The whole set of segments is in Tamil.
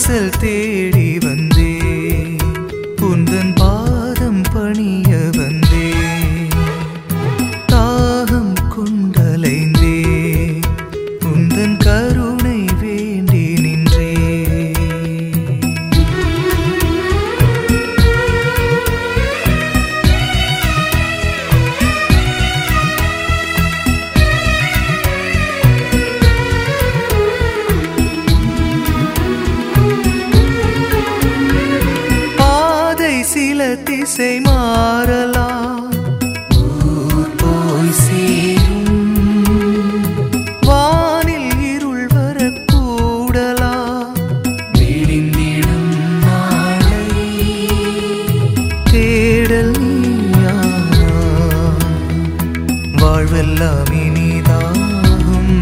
வாசல் தேடி வந்தே உந்தன் பாதம் பணிய வந்தே தாகம் கொண்டலைந்தே உந்தன் கருணை வேண்டி நின்றே பாதை சில திசை மாறலாம் ஊர் போய் சேரும் வானில் இருள் வரக்கூடலாம் விடிந்திடும் நாளை தேடல் நீயானா வாழ்வெல்லாம் இனிதாகும்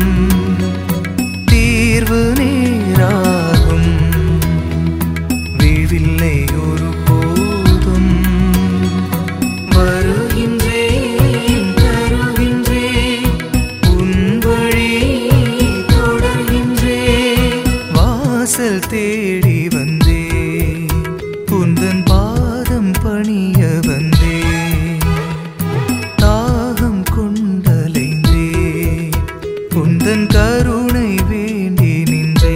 தீர்வு நேராகும் வீழ்வில்லை ஒரு போதும் வருகின்றேன் தருகின்றேன் உன் வழி தொடர்கின்றேன் வாசல் தேடி வந்தே உந்தன் பாதம் பணிய வந்தே தாகம் கொண்டலைந்தே உந்தன் கருணை வேண்டி நின்றே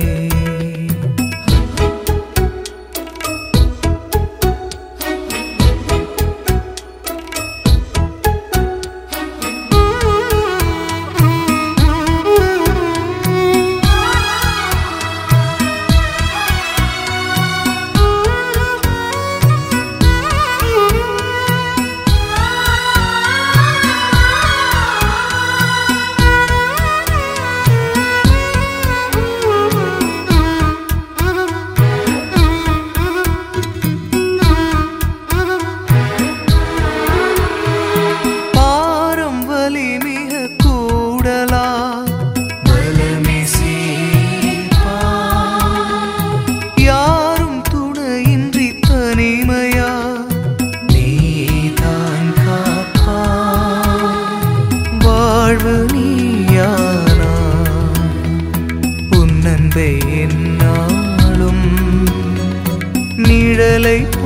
பாரம் வலி மிக கூடலா பலமே சேர்ப்பா. யாரும் துணையின்றி தனிமையா நீதான் காப்பா வாழ்வு நீயானா உன்னன்பை என்னாலும் நிழலை